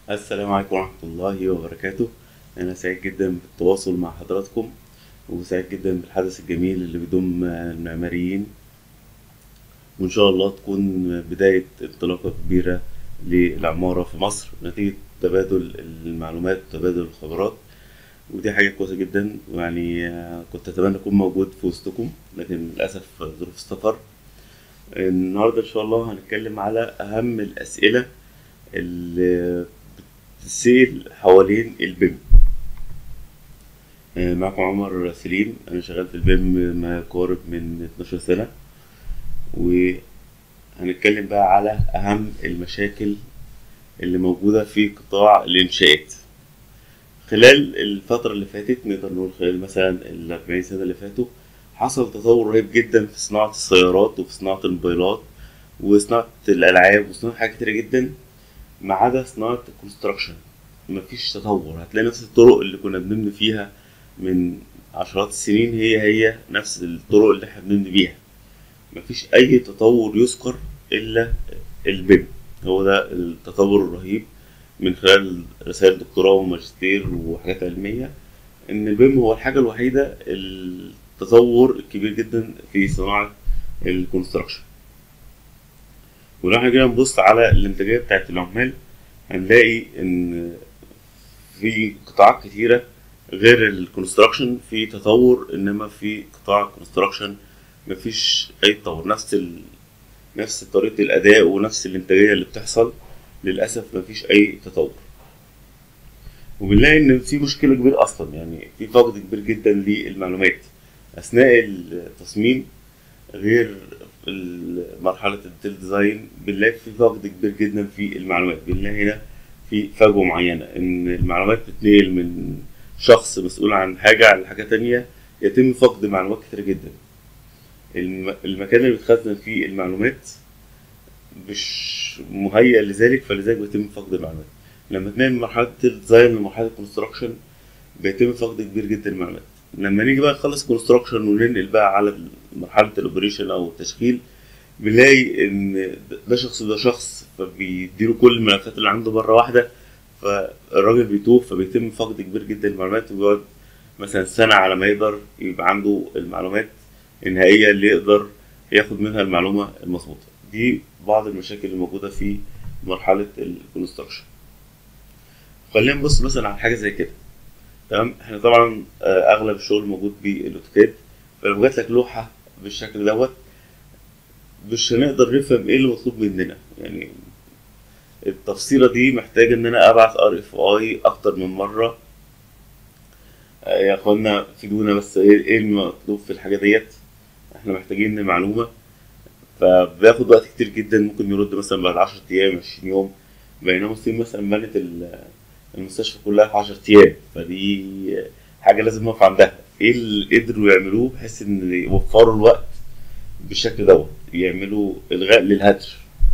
السلام عليكم ورحمة الله وبركاته أنا سعيد جدا بالتواصل مع حضراتكم وسعيد جدا بالحدث الجميل اللي بيضم المعماريين وإن شاء الله تكون بداية انطلاقة كبيرة للعمارة في مصر نتيجة تبادل المعلومات وتبادل الخبرات ودي حاجة كويسة جدا ويعني آه، كنت أتمنى أكون موجود في وسطكم لكن للأسف ظروف السفر النهاردة إن شاء الله هنتكلم على أهم الأسئلة اللي بتسيل حوالين البيم آه، معكم عمر سليم أنا شغال في البيم ما يقارب من 12 سنة وهنتكلم بقى على أهم المشاكل اللي موجودة في قطاع الإنشاءات خلال الفترة اللي فاتت نقدر نقول خلال مثلا الأربعين سنة اللي فاتوا حصل تطور رهيب جدا في صناعة السيارات وفي صناعة الموبايلات وصناعة الألعاب وصناعة حاجات كتيرة جدا ما عدا صناعة الكونستراكشن مفيش تطور هتلاقي نفس الطرق اللي كنا بنبني فيها من عشرات السنين هي هي نفس الطرق اللي احنا بنبني بيها مفيش أي تطور يذكر إلا البيم هو ده التطور الرهيب من خلال رسائل دكتوراه وماجستير وحاجات علمية إن البيم هو الحاجة الوحيدة التطور الكبير جدا في صناعة الكونستراكشن ولو احنا جينا نبص على الانتاجية بتاعت العمال هنلاقي إن في قطاعات كتيرة غير الكونستراكشن في تطور إنما في قطاع الكونستراكشن مفيش أي تطور نفس ال... نفس طريقة الأداء ونفس الإنتاجية اللي بتحصل للأسف مفيش أي تطور وبنلاقي إن في مشكلة كبيرة أصلا يعني في فقد كبير جدا للمعلومات أثناء التصميم غير ال- مرحلة الديتيل ديزاين بنلاقي في فقد كبير جدا في المعلومات بنلاقي هنا في فجوة معينة إن المعلومات بتتنقل من شخص مسؤول عن حاجة على حاجة تانية يتم فقد معلومات كتير جدا الم- المكان اللي بيتخزن فيه المعلومات مش مهيأ لذلك فلذلك بيتم فقد المعلومات لما تنقل من مرحلة الديزاين لمرحلة الكونستراكشن بيتم فقد كبير جدا المعلومات لما نيجي بقى نخلص كونستراكشن وننقل بقى على مرحلة الاوبريشن او التشغيل بنلاقي ان ده شخص ده شخص فبيديله كل الملفات اللي عنده مرة واحدة فالراجل بيتوه فبيتم فقد كبير جدا المعلومات وبيقعد مثلا سنة على ما يقدر يبقى عنده المعلومات النهائية اللي يقدر ياخد منها المعلومة المظبوطة دي بعض المشاكل الموجودة في مرحلة الكونستراكشن خلينا نبص مثلا على حاجة زي كده تمام احنا طبعا آه، اغلب الشغل موجود بالاوتوكاد فلو جات لك لوحة بالشكل دوت مش هنقدر نفهم ايه اللي مطلوب مننا يعني التفصيلة دي محتاج ان انا ابعت ار اف اي اكتر من مرة آه، يا اخوانا فيدونا بس ايه إيه المطلوب في الحاجة ديت احنا محتاجين معلومة فبياخد وقت كتير جدا ممكن يرد مثلا بعد عشرة ايام عشرين يوم بينما الصين مثلا بنت ال- المستشفى كلها في عشرة ايام فدي حاجة لازم نقف عندها ايه اللي قدروا يعملوه بحيث ان يوفروا الوقت بالشكل دوت يعملوا الغاء للهدر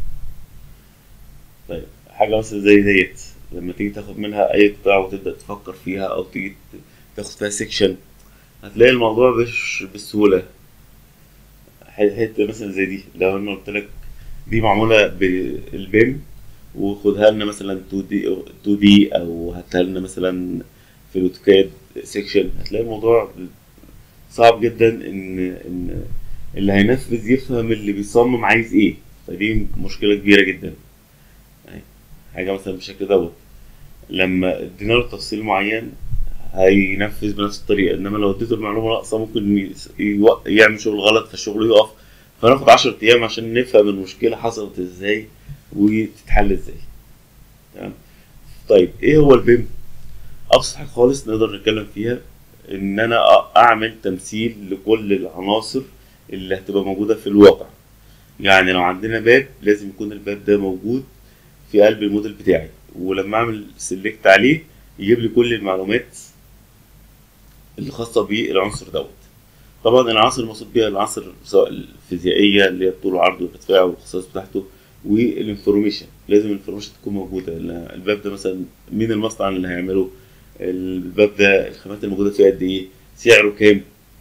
طيب حاجة مثلا زي ديت لما تيجي تاخد منها اي قطاع وتبدأ تفكر فيها او تيجي تاخد فيها سيكشن هتلاقي الموضوع مش بالسهولة ح- حتة مثلا زي دي لو انا قلت لك دي معمولة بالبيم وخدها لنا مثلا 2 دي 2 دي او هاتها لنا مثلا في الاوتوكاد سيكشن هتلاقي الموضوع صعب جدا ان ان اللي هينفذ يفهم اللي بيصمم عايز ايه فدي مشكلة كبيرة جدا يعني حاجة مثلا بالشكل دوت لما ادينا له تفصيل معين هينفذ بنفس الطريقة انما لو اديته المعلومة ناقصة ممكن ي- يو- يعمل شغل غلط فالشغل يقف فناخد عشرة ايام عشان نفهم المشكلة حصلت ازاي وتتحل ازاي تمام طيب ايه هو البيم ابسط حاجة خالص نقدر نتكلم فيها ان انا أ- اعمل تمثيل لكل العناصر اللي هتبقى موجودة في الواقع يعني لو عندنا باب لازم يكون الباب ده موجود في قلب الموديل بتاعي ولما اعمل سيلكت عليه يجيب لي كل المعلومات اللي خاصة بالعنصر دوت طبعا العناصر المقصود بيها العناصر سواء الفيزيائية اللي هي الطول والعرض والارتفاع والخصائص بتاعته والانفورميشن لازم الانفورميشن تكون موجودة لأن الباب ده مثلا مين المصنع اللي هيعمله الباب ده الخامات الموجودة فيه قد ايه سعره كام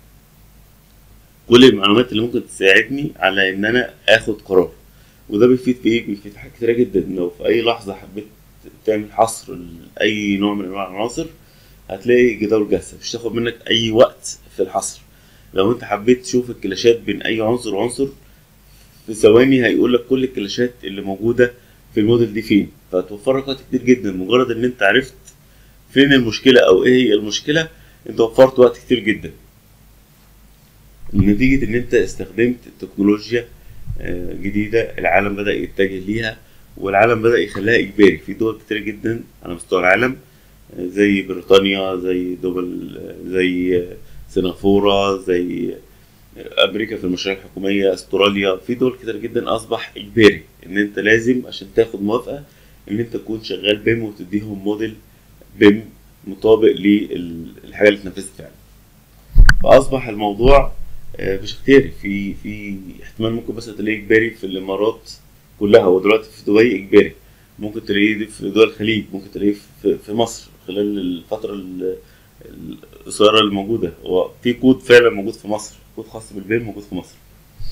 كل المعلومات اللي ممكن تساعدني على ان انا اخد قرار وده بيفيد في ايه بيفيد في حاجات كتيرة جدا لو في اي لحظة حبيت تعمل حصر لاي نوع من انواع العناصر هتلاقي جداول جاهزه مش تاخد منك اي وقت في الحصر لو انت حبيت تشوف الكلاشات بين اي عنصر وعنصر في ثواني هيقول لك كل الكلاشات اللي موجوده في الموديل دي فين فهتوفر لك وقت كتير جدا مجرد ان انت عرفت فين المشكله او ايه هي المشكله انت وفرت وقت كتير جدا نتيجة إن أنت استخدمت تكنولوجيا آه، جديدة العالم بدأ يتجه ليها والعالم بدأ يخليها إجباري في دول كتير جدا على مستوى العالم آه، زي بريطانيا زي دول آه، زي آه، سنغافورة زي آه، أمريكا في المشاريع الحكومية أستراليا في دول كتير جدا أصبح إجباري إن أنت لازم عشان تاخد موافقة إن أنت تكون شغال بيم وتديهم موديل بيم مطابق للحاجة اللي اتنفذت فعلا فأصبح الموضوع آه، مش اختياري في في احتمال ممكن بس تلاقيه اجباري في الامارات كلها ودلوقتي في دبي اجباري ممكن تلاقيه في دول الخليج ممكن تلاقيه في, في مصر خلال الفتره ال- القصيره اللي موجوده هو في كود فعلا موجود في مصر كود خاص بالبيم موجود في مصر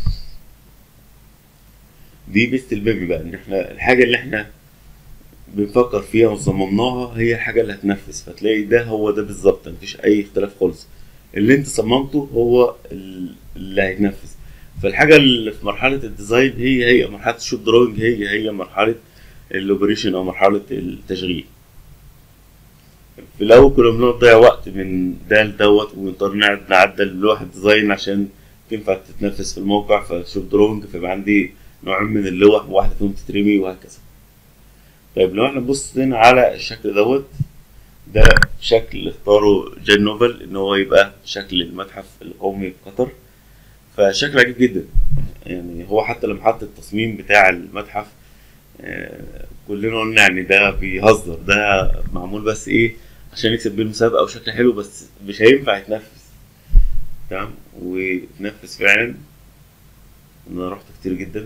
دي بيست البيم بقى ان احنا الحاجه اللي احنا بنفكر فيها وصممناها هي الحاجه اللي هتنفذ فتلاقي ده هو ده بالظبط مفيش اي اختلاف خالص اللي انت صممته هو ال- اللي هيتنفذ فالحاجه اللي في مرحله الديزاين هي هي مرحله الشوب دروينج هي هي مرحله الاوبريشن او مرحله التشغيل في الاول كنا بنقعد نضيع وقت من ده لدوت ونضطر نقعد نعدل لوحه ديزاين عشان تنفع تتنفذ في الموقع فشوب دروينج فيبقى عندي نوعين من اللوح واحده فيهم تترمي وهكذا طيب لو احنا بصينا على الشكل دوت ده شكل اختاره جان نوفل ان هو يبقى شكل المتحف القومي في قطر فشكل عجيب جدا يعني هو حتى لما حط التصميم بتاع المتحف آه، كلنا قلنا يعني ده بيهزر ده معمول بس ايه عشان يكسب بيه المسابقة وشكل حلو بس مش هينفع يتنفذ تمام ويتنفذ فعلا انا رحت كتير جدا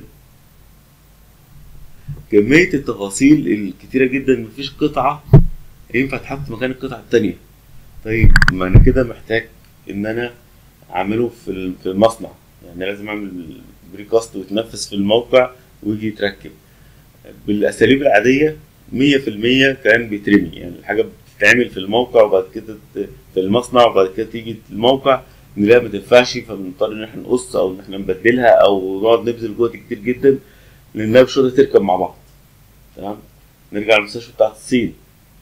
كمية التفاصيل الكتيرة جدا مفيش قطعة ينفع تحط مكان القطعة التانية طيب ما انا كده محتاج ان انا اعمله في ال- في المصنع يعني لازم اعمل بريكاست ويتنفذ في الموقع ويجي يتركب بالاساليب العادية مية في المية كان بيترمي يعني الحاجة بتتعمل في الموقع وبعد كده ت- في المصنع وبعد كده تيجي الموقع نلاقيها ما تنفعش فبنضطر ان احنا نقص او ان احنا نبدلها او نقعد نبذل جهد كتير جدا لانها مش راضية تركب مع بعض تمام نرجع للمستشفى بتاعت الصين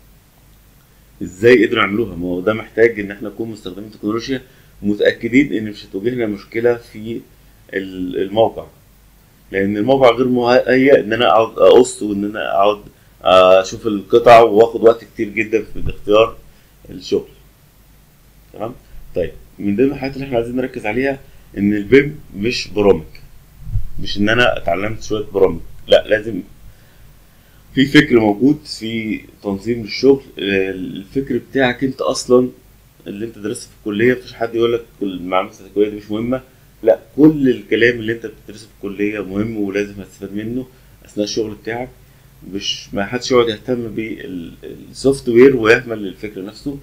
ازاي قدروا يعملوها ما هو ده محتاج ان احنا نكون مستخدمين تكنولوجيا متاكدين ان مش هتواجهنا مشكله في ال- الموقع لان الموقع غير مهيأ ان انا اقعد اقص وان انا اقعد اشوف القطع واخد وقت كتير جدا في اختيار الشغل تمام طيب من ضمن الحاجات اللي احنا عايزين نركز عليها ان البيم مش برامج مش ان انا اتعلمت شويه برامج لا لازم في فكر موجود في تنظيم الشغل الفكر بتاعك انت اصلا اللي انت درسته في الكليه مفيش حد يقول لك المعلومات بتاعت الكليه دي مش مهمه لا كل الكلام اللي انت بتدرسه في الكليه مهم ولازم هتستفاد منه اثناء الشغل بتاعك مش ما حدش يقعد يهتم بالسوفت وير ويهمل الفكر نفسه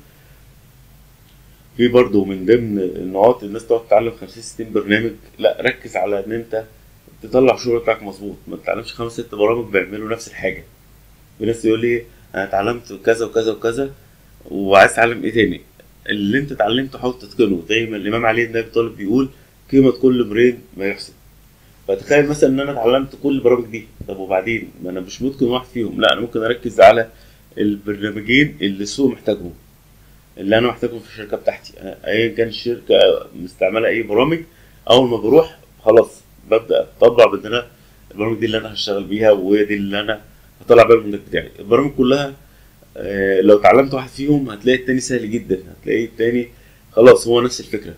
في برضه من ضمن النقاط الناس تقعد تتعلم 50 60 برنامج لا ركز على ان انت تطلع الشغل بتاعك مظبوط ما تتعلمش خمس ست برامج بيعملوا نفس الحاجه في ناس يقول لي انا اتعلمت كذا وكذا وكذا وعايز اتعلم ايه تاني اللي انت اتعلمته حاول تتقنه زي ما الامام علي بن ابي طالب بيقول قيمه كل امرئ ما يحسن فتخيل مثلا ان انا اتعلمت كل البرامج دي طب وبعدين ما انا مش متقن واحد فيهم لا انا ممكن اركز على البرنامجين اللي السوق محتاجهم اللي انا محتاجهم في الشركه بتاعتي ايا كان الشركه مستعمله اي برامج اول ما بروح خلاص ببدا اطبق بان انا البرامج دي اللي انا هشتغل بيها وهي دي اللي انا هطلع بيها المنتج بتاعي البرامج كلها آه، لو اتعلمت واحد فيهم هتلاقي التاني سهل جدا هتلاقي التاني خلاص هو نفس الفكره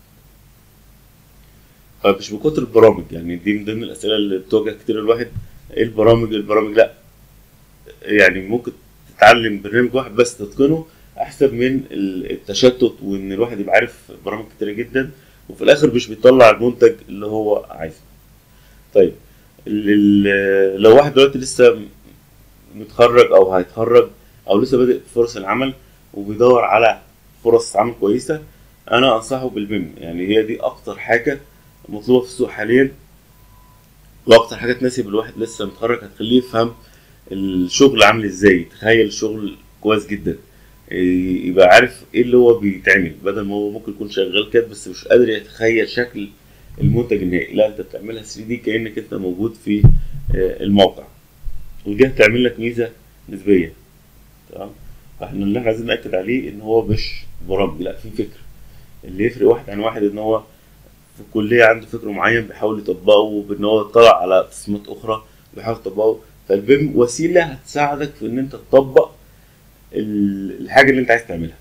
فمش بكتر البرامج يعني دي من ضمن الاسئله اللي بتواجه كتير الواحد ايه البرامج البرامج لا يعني ممكن تتعلم برنامج واحد بس تتقنه احسن من ال- التشتت وان الواحد يبقى عارف برامج كتير جدا وفي الاخر مش بيطلع المنتج اللي هو عايزه طيب ال- ال- لو واحد دلوقتي لسه متخرج او هيتخرج او لسه بادئ في فرص العمل وبيدور على فرص عمل كويسه انا انصحه بالبيم يعني هي دي اكتر حاجه مطلوبه في السوق حاليا واكتر حاجه تناسب الواحد لسه متخرج هتخليه يفهم الشغل عامل ازاي تخيل الشغل كويس جدا إيه، يبقى عارف ايه اللي هو بيتعمل بدل ما هو ممكن يكون شغال كده بس مش قادر يتخيل شكل المنتج النهائي لا انت بتعملها 3 دي كانك انت موجود في آه، الموقع ودي هتعمل لك ميزه نسبيه تمام فاحنا اللي احنا عايزين ناكد عليه ان هو مش برامج لا في فكر اللي يفرق واحد عن واحد ان هو في الكليه عنده فكر معين بيحاول يطبقه بان هو يطلع على تصميمات اخرى بيحاول يطبقه فالبيم وسيله هتساعدك في ان انت تطبق ال- الحاجه اللي انت عايز تعملها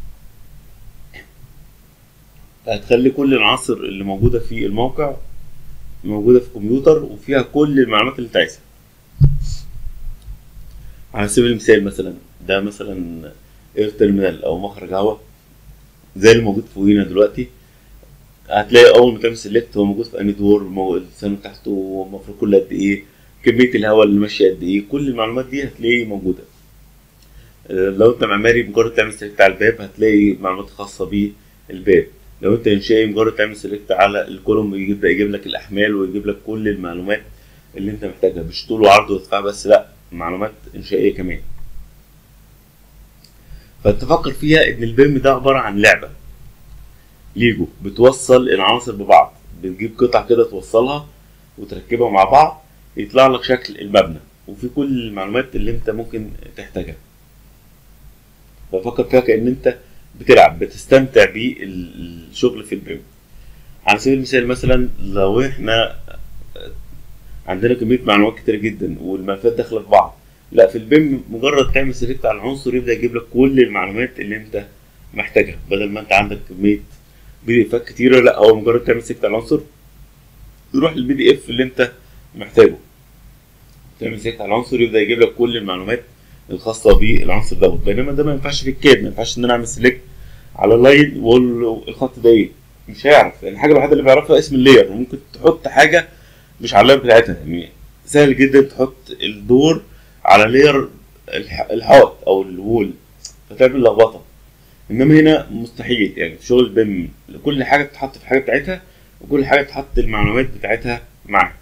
هتخلي كل العناصر اللي موجوده في الموقع موجوده في الكمبيوتر وفيها كل المعلومات اللي انت عايزها على سبيل المثال مثلا ده مثلا اير تيرمينال او مخرج هواء زي اللي موجود فوقينا دلوقتي هتلاقي اول ما تعمل سيلكت هو موجود في انهي دور مو- السنه بتاعته المفروض كل قد ايه كميه الهواء اللي ماشيه قد ايه كل المعلومات دي هتلاقي موجوده آه، لو انت معماري مجرد تعمل سيلكت على الباب هتلاقي معلومات خاصه بالباب لو انت انشائي مجرد تعمل سيلكت على الكولوم يبدا يجيب لك الاحمال ويجيب لك كل المعلومات اللي انت محتاجها مش طول وعرض وارتفاع بس لا معلومات انشائيه كمان فتفكر فيها ان البيم ده عباره عن لعبه ليجو بتوصل العناصر ببعض بتجيب قطع كده توصلها وتركبها مع بعض يطلع لك شكل المبنى وفي كل المعلومات اللي انت ممكن تحتاجها ففكر فيها كأن انت بتلعب بتستمتع بالشغل في البيم على سبيل المثال مثلا لو احنا عندنا كمية معلومات كتير جدا والملفات داخلة في بعض لا في البيم مجرد تعمل سيلكت على العنصر يبدأ يجيب لك كل المعلومات اللي انت محتاجها بدل ما انت عندك كمية بي دي افات كتيرة لا هو مجرد تعمل سيلكت على العنصر يروح للبي دي اف اللي انت محتاجه تعمل سيلكت على العنصر يبدأ يجيب لك كل المعلومات الخاصة بالعنصر دوت بينما ده ما ينفعش في الكاد ما ينفعش ان انا اعمل سيلكت على لاين واقول له الخط ده ايه مش هيعرف يعني الحاجة الوحيدة اللي بيعرفها اسم اللاير وممكن تحط حاجة مش على اللاير بتاعتها يعني سهل جدا تحط الدور على لاير الح- الحائط او الوول فتعمل لخبطه انما هنا مستحيل يعني في شغل البيم كل حاجه تتحط في حاجه بتاعتها وكل حاجه تحط المعلومات بتاعتها معاها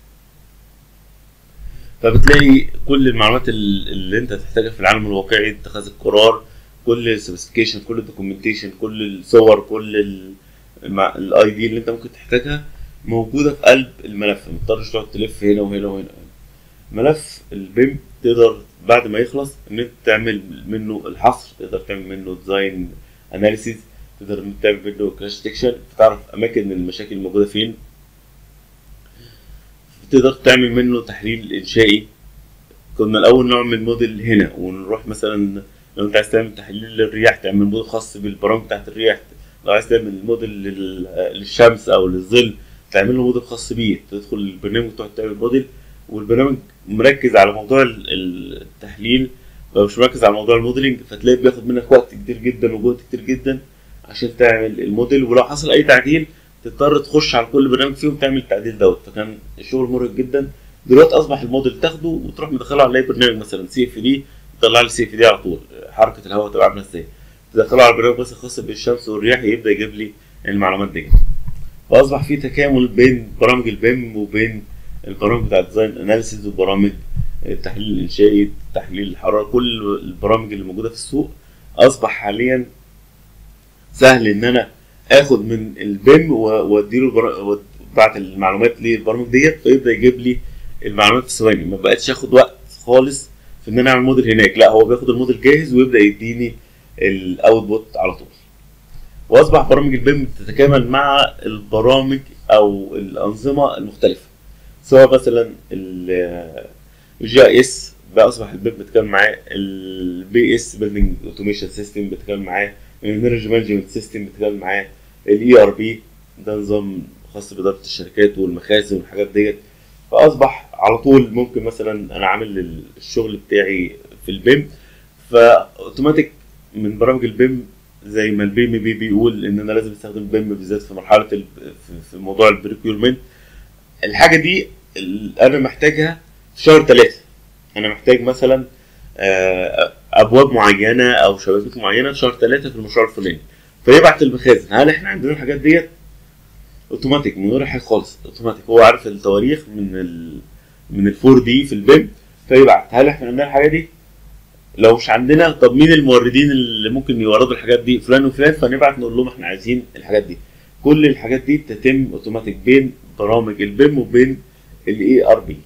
فبتلاقي كل المعلومات ال- اللي انت تحتاجها في العالم الواقعي اتخاذ القرار كل السبيسيفيكيشن كل الدوكيومنتيشن كل الصور كل الاي دي اللي انت ممكن تحتاجها موجوده في قلب الملف ما تضطرش تقعد تلف هنا وهنا وهنا ملف البيم تقدر بعد ما يخلص ان انت تعمل منه الحصر تقدر تعمل منه ديزاين اناليسيز تقدر إن أنت تعمل منه كراش ديكشن تعرف اماكن المشاكل الموجوده فين تقدر تعمل منه تحليل انشائي كنا الاول نعمل موديل هنا ونروح مثلا لو انت عايز تعمل تحليل للرياح تعمل موديل خاص بالبرامج بتاعت الرياح لو عايز تعمل موديل لل- للشمس او للظل تعمل له موديل خاص بيه تدخل البرنامج وتقعد تعمل موديل والبرنامج مركز على موضوع ال- ال- التحليل لو مش مركز على موضوع الموديلنج فتلاقيه بياخد منك وقت كتير جدا وجهد كتير جدا عشان تعمل الموديل ولو حصل اي تعديل تضطر تخش على كل برنامج فيهم تعمل التعديل دوت فكان الشغل مرهق جدا دلوقتي اصبح الموديل تاخده وتروح مدخله على اي برنامج مثلا سي اف دي تطلع لي سي اف دي على طول حركه الهواء تبقى عامله ازاي تدخله على البرنامج بس خاص بالشمس والرياح يبدا يجيب لي المعلومات دي فاصبح في تكامل بين برامج البيم وبين البرامج بتاع الديزاين اناليسيز وبرامج التحليل الانشائي تحليل الحراره كل البرامج اللي موجوده في السوق اصبح حاليا سهل ان انا اخد من البيم و- واديله البر- وابعت المعلومات للبرامج ديت فيبدا يجيب لي المعلومات في ثواني ما بقتش اخد وقت خالص في ان انا اعمل موديل هناك لا هو بياخد الموديل جاهز ويبدا يديني الاوتبوت على طول واصبح برامج البيم تتكامل مع البرامج او الانظمه المختلفه سواء مثلا الجي اي اس بقى اصبح البيم بيتكلم معاه البي اس بيلدينج اوتوميشن سيستم بيتكلم معاه الانرجي مانجمنت سيستم بيتكلم معاه الاي ار بي ده نظام خاص باداره الشركات والمخازن والحاجات ديت فاصبح على طول ممكن مثلا انا عامل الشغل بتاعي في البيم فاوتوماتيك من برامج البيم زي ما البيم بي بيقول ان انا لازم استخدم البيم بالذات في مرحله ال- في- في موضوع البريكيورمنت الحاجه دي ال- انا محتاجها في شهر ثلاثة انا محتاج مثلا آه، ابواب معينه او شبابيك معينه في شهر ثلاثة في المشروع الفلاني فيبعت المخازن هل احنا عندنا الحاجات ديت اوتوماتيك من غير حاجه خالص اوتوماتيك هو عارف التواريخ من ال من ال 4 دي في البيم فيبعت هل احنا عندنا الحاجه دي لو مش عندنا طب مين الموردين اللي ممكن يوردوا الحاجات دي فلان وفلان فنبعت نقول لهم احنا عايزين الحاجات دي كل الحاجات دي تتم اوتوماتيك بين برامج البيم وبين الاي ار بي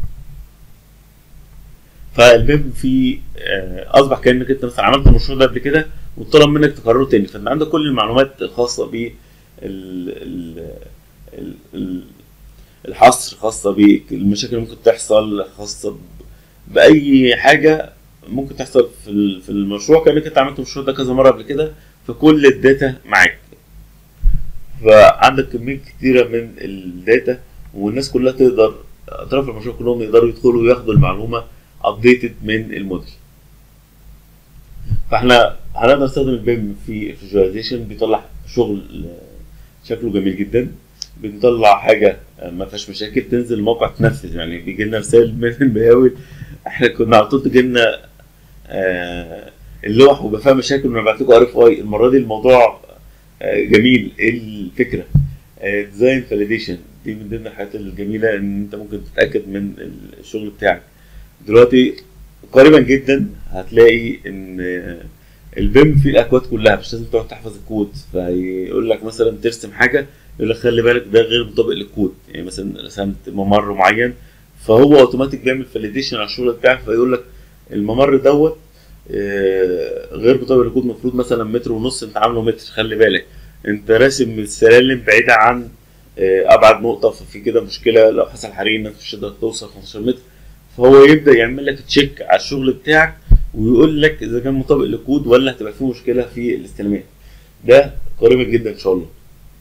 فالبيم في آه، اصبح كانك انت مثلا عملت المشروع ده قبل كده وطلب منك تكرره تاني فانت عندك كل المعلومات الخاصه ب ال- ال- ال- ال- الحصر خاصه بالمشاكل اللي ممكن تحصل خاصه ب- باي حاجه ممكن تحصل في ال- في المشروع كانك انت عملت المشروع ده كذا مره قبل كده فكل الداتا معاك فعندك كميه كتيره من الداتا والناس كلها تقدر اطراف المشروع كلهم يقدروا يدخلوا وياخدوا المعلومه ابديتد من الموديل فاحنا هنقدر نستخدم البيم في الفيجواليزيشن بيطلع شغل آه، شكله جميل جدا بنطلع حاجه آه، ما فيهاش مشاكل تنزل الموقع تنفذ يعني بيجي لنا رسائل من المقاول احنا كنا على طول تجي لنا آه، اللوح ويبقى فيها مشاكل ونبعت لكم ار اف اي المره دي الموضوع آه، جميل ايه الفكره ديزاين فاليديشن دي من ضمن الحاجات الجميله ان انت ممكن تتاكد من الشغل بتاعك دلوقتي قريبا جدا هتلاقي ان البيم فيه الاكواد كلها مش لازم تقعد تحفظ الكود فيقول لك مثلا ترسم حاجه يقول لك خلي بالك ده غير مطابق للكود يعني مثلا رسمت ممر معين فهو اوتوماتيك بيعمل فاليديشن على الشغل بتاعك فيقول لك الممر دوت آه، غير مطابق للكود المفروض مثلا متر ونص انت عامله متر خلي بالك انت راسم السلالم بعيده عن آه، ابعد نقطه ففي كده مشكله لو حصل حريق الناس مش هتقدر توصل 15 متر فهو يبدا يعمل لك تشيك على الشغل بتاعك ويقول لك اذا كان مطابق للكود ولا هتبقى فيه مشكله في الاستلامات ده قريبا جدا ان شاء الله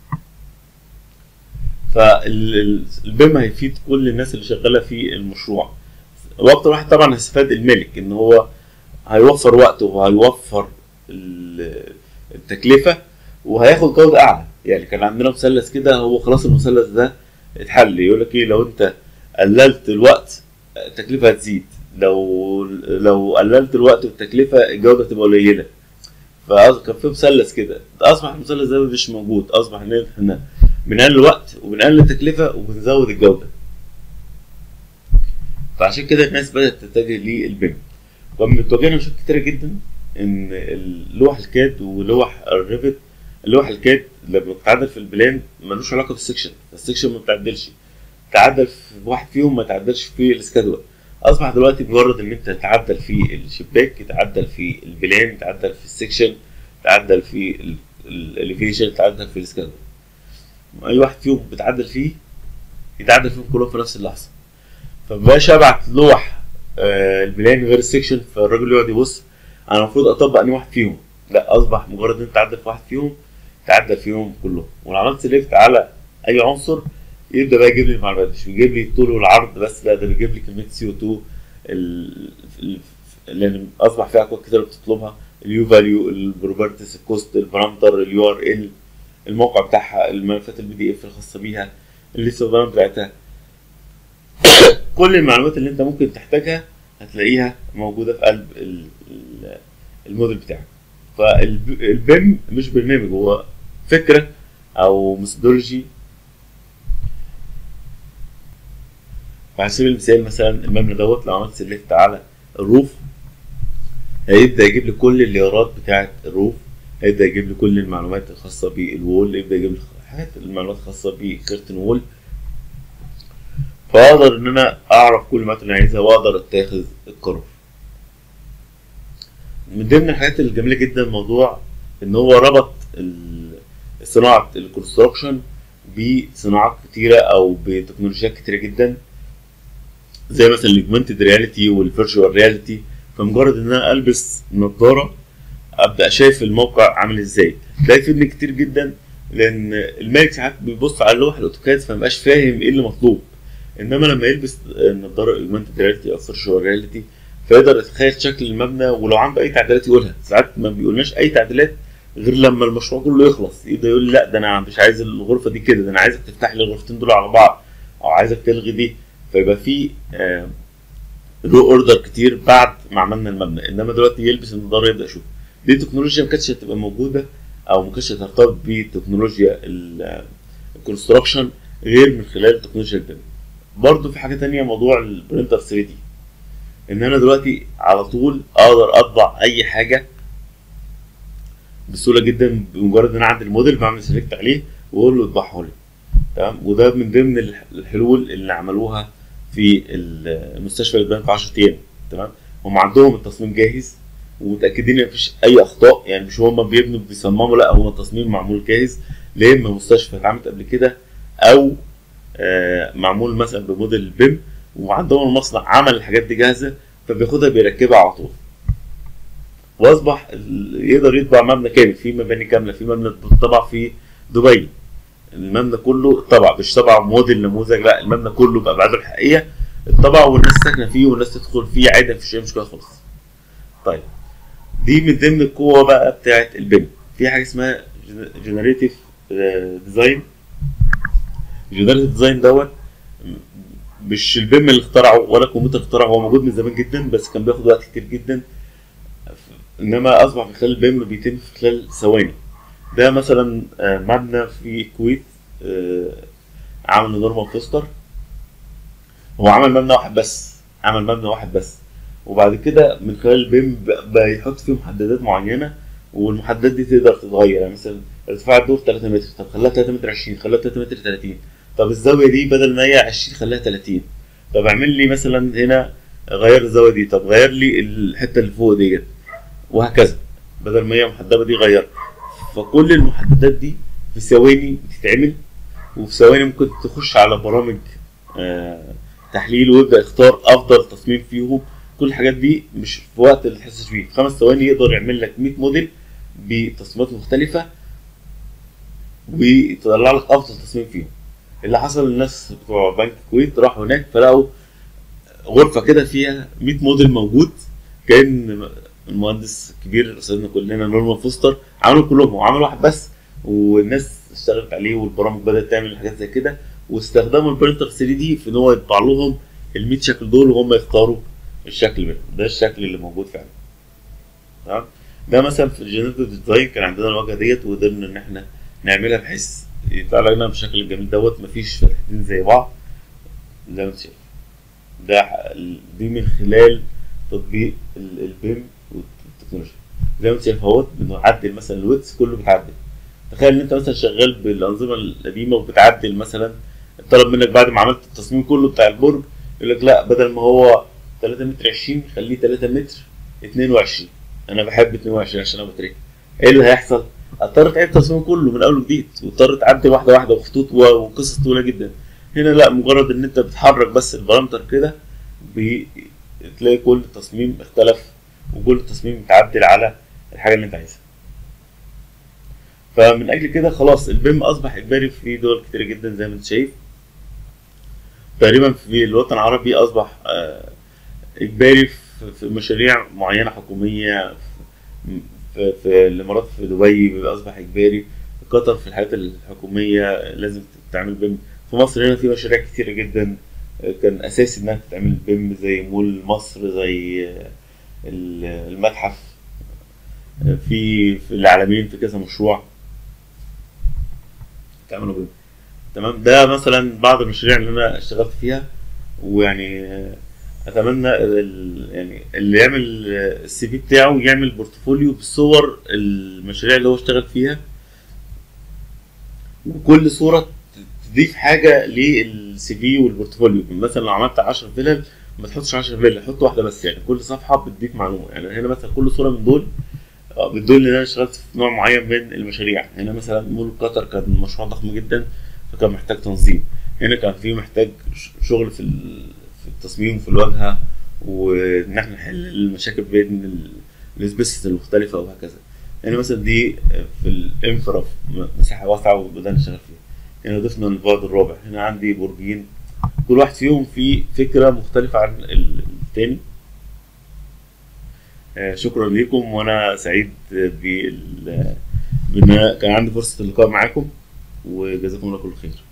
فالبيم هيفيد كل الناس اللي شغاله في المشروع واكتر واحد طبعا هيستفاد الملك ان هو هيوفر وقته وهيوفر ال- التكلفه وهياخد جوده اعلى يعني كان عندنا مثلث كده هو خلاص المثلث ده اتحل يقول لك ايه لو انت قللت الوقت التكلفه هتزيد لو لو قللت الوقت والتكلفه الجوده تبقى قليله فكان في مثلث كده اصبح المثلث ده مش موجود اصبح ان احنا بنقلل الوقت وبنقلل التكلفه وبنزود الجوده فعشان كده الناس بدات تتجه للبيم كان بتواجهنا مشاكل كتيره جدا ان اللوح الكاد ولوح الريفت اللوح الكاد لما بتتعدل في البلان ملوش علاقه بالسكشن السكشن ما بتعدلش تعدل في واحد فيهم ما تعدلش في السكادول اصبح دلوقتي مجرد ان انت تتعدل في الشباك تتعدل في البلان تتعدل في السكشن تتعدل في الاليفيشن تتعدل في السكادول اي واحد فيهم بتعدل فيه يتعدل فيهم كلهم في نفس اللحظه فمبقاش ابعت لوح آه، البلان غير السكشن فالراجل يقعد يبص انا المفروض اطبق انهي واحد فيهم لا اصبح مجرد ان انت تعدل في واحد فيهم تعدل فيهم كلهم ولو عملت سيلكت على اي عنصر يبدا بقى يجيب لي المعلومات مش بيجيب لي الطول والعرض بس لا ده بيجيب لي كميه سي او 2 ال- ال- لان اصبح في اكواد كتير بتطلبها اليو فاليو البروبرتيز الكوست البارامتر اليو ار ال الموقع بتاعها الملفات البي دي اف الخاصه بيها الليست بتاعتها كل المعلومات اللي انت ممكن تحتاجها هتلاقيها موجوده في قلب ال- ال- الموديل بتاعك فالبيم مش برنامج هو فكره او ميثودولوجي على سبيل المثال مثلا المبنى دوت لو عملت سيلكت على الروف هيبدا يجيب لي كل الليارات بتاعه الروف هيبدا يجيب لي كل المعلومات الخاصه بالوول يبدا يجيب لي حاجات المعلومات الخاصه بكرتن وول فاقدر ان انا اعرف كل المعلومات اللي أنا عايزها واقدر اتخذ القرار من ضمن الحاجات الجميله جدا موضوع ان هو ربط ال- صناعه الكونستراكشن بصناعات كتيره او بتكنولوجيات كتيره جدا زي مثلا الاجمنتد رياليتي والفيرتشوال رياليتي فمجرد ان انا البس نظاره ابدا شايف الموقع عامل ازاي ده يفيدني كتير جدا لان المالك ساعات بيبص على لوح الاوتوكاد فمبقاش فاهم ايه اللي مطلوب انما لما يلبس النضاره اجمنتد رياليتي او فيرتشوال رياليتي فيقدر يتخيل شكل المبنى ولو عنده اي تعديلات يقولها ساعات ما بيقولناش اي تعديلات غير لما المشروع كله يخلص يبدا يقول لي لا ده انا مش عايز الغرفه دي كده ده انا عايزك تفتح لي الغرفتين دول على بعض او عايزك تلغي دي فيبقى في رو اوردر كتير بعد ما عملنا المبنى انما دلوقتي يلبس النضاره يبدا يشوف دي تكنولوجيا ما كانتش هتبقى موجوده او ما كانتش هترتبط بتكنولوجيا الكونستراكشن غير من خلال تكنولوجيا البيم برضه في حاجه تانية موضوع البرينتر 3 دي ان انا دلوقتي على طول اقدر اطبع اي حاجه بسهوله جدا بمجرد ان انا عندي الموديل بعمل سيلكت عليه واقول له اطبعه لي تمام وده من ضمن الح- الحلول اللي عملوها في المستشفى البان في 10 ايام تمام هم عندهم التصميم جاهز ومتاكدين ان مفيش اي اخطاء يعني مش هم بيبنوا بيصمموا لا هو التصميم معمول جاهز لا اما مستشفى اتعملت قبل كده او آه، معمول مثلا بموديل بيم وعندهم المصنع عمل الحاجات دي جاهزه فبياخدها بيركبها على طول واصبح ال- يقدر يطبع مبنى كامل في مباني كامله في مبنى طبع في دبي المبنى كله طبع مش طبع موديل نموذج لا المبنى كله بابعاده الحقيقيه اتطبع والناس ساكنه فيه والناس تدخل فيه عادي مفيش اي مشكله خالص طيب دي من ضمن القوه بقى بتاعت البيم في حاجه اسمها جنريتيف ديزاين جنريتيف ديزاين دوت مش البيم اللي اخترعه ولا الكمبيوتر اخترعه هو موجود من زمان جدا بس كان بياخد وقت كتير جدا انما اصبح في خلال البيم بيتم في خلال ثواني ده مثلا آه، مبنى في الكويت آه، عمل نورمان فوستر هو عمل مبنى واحد بس عمل مبنى واحد بس وبعد كده من خلال البيم ب- بقى يحط فيه محددات معينه والمحددات دي تقدر تتغير يعني مثلا ارتفاع الدور 3 متر طب خلاها 3 متر 20 خلاها 3 متر 30 طب الزاويه دي بدل ما هي 20 خليها 30 طب اعمل لي مثلا هنا غير الزاويه دي طب غير لي الحته اللي فوق ديت وهكذا بدل ما هي محدده دي غير فكل المحددات دي في ثواني بتتعمل وفي ثواني ممكن تخش على برامج آه، تحليل ويبدا يختار افضل تصميم فيهم كل الحاجات دي مش في وقت اللي تحسش فيه في خمس ثواني يقدر يعمل لك 100 موديل بتصميمات مختلفه ويطلع لك افضل تصميم فيهم اللي حصل الناس بتوع بنك الكويت راحوا هناك فلقوا غرفه كده فيها 100 موديل موجود كان المهندس الكبير استاذنا كلنا نورمان فوستر عملوا كلهم هو عمل واحد بس والناس اشتغلت عليه والبرامج بدات تعمل حاجات زي كده واستخدموا البرنتر 3 دي في ان هو يطبع لهم ال 100 شكل دول وهم يختاروا الشكل منهم ده الشكل اللي موجود فعلا تمام ده مثلا في الجنريتيف ديزاين كان عندنا الواجهه ديت وقدرنا ان احنا نعملها بحيث يطلع لنا بالشكل الجميل دوت مفيش فتحتين زي بعض زي ما انت شايف ده ح- دي من خلال تطبيق ال- البيم والتكنولوجيا زي ما انت شايف اهوت بنعدل مثلا الويتس كله بيتعدل تخيل ان انت مثلا شغال بالانظمه القديمه وبتعدل مثلا طلب منك بعد ما عملت التصميم كله بتاع البرج يقول لك لا بدل ما هو 3 متر 20 خليه 3 متر 22 انا بحب 22 عشان انا بتريك ايه اللي هيحصل؟ هتضطر تعيد التصميم كله من اول وجديد وتضطر تعدل واحده واحده وخطوط و- وقصص طويله جدا هنا لا مجرد ان انت بتحرك بس البارامتر كده بتلاقي كل التصميم اختلف وكل التصميم متعدل على الحاجه اللي انت عايزها فمن اجل كده خلاص البيم اصبح اجباري في دول كتير جدا زي ما انت شايف تقريبا في الوطن العربي اصبح آه، اجباري في- في مشاريع معينه حكوميه في, في, في الامارات في دبي بيبقى اصبح اجباري في قطر في الحاجات الحكوميه لازم تتعمل بيم في مصر هنا في مشاريع كتيره جدا آه، كان اساسي انها تتعمل بيم زي مول مصر زي آه، ال- المتحف آه، في في العالمين في كذا مشروع تعملوا بيم تمام ده مثلا بعض المشاريع اللي انا اشتغلت فيها ويعني آه، اتمنى ال- يعني اللي يعمل السي في بتاعه يعمل بورتفوليو بالصور المشاريع اللي هو اشتغل فيها وكل صوره تضيف حاجه للسي في والبورتفوليو مثلا لو عملت 10 فيلل ما تحطش 10 فيلل حط واحده بس يعني كل صفحه بتضيف معلومه يعني هنا مثلا كل صوره من دول آه، بتدل ان انا اشتغلت في نوع معين من المشاريع هنا مثلا مول قطر كان مشروع ضخم جدا فكان محتاج تنظيم هنا كان في محتاج ش- شغل في ال- في التصميم وفي الواجهه وان احنا نحل المشاكل بين ال- السبيسز المختلفه وهكذا يعني مثلا دي في الانفرا م- مساحه واسعه وبدأنا نشتغل فيها هنا ضفنا البعد الرابع هنا عندي برجين كل واحد فيهم فيه فكره مختلفه عن ال- التاني آه، شكرا لكم وانا سعيد بال بان كان عندي فرصه اللقاء معاكم وجزاكم الله كل خير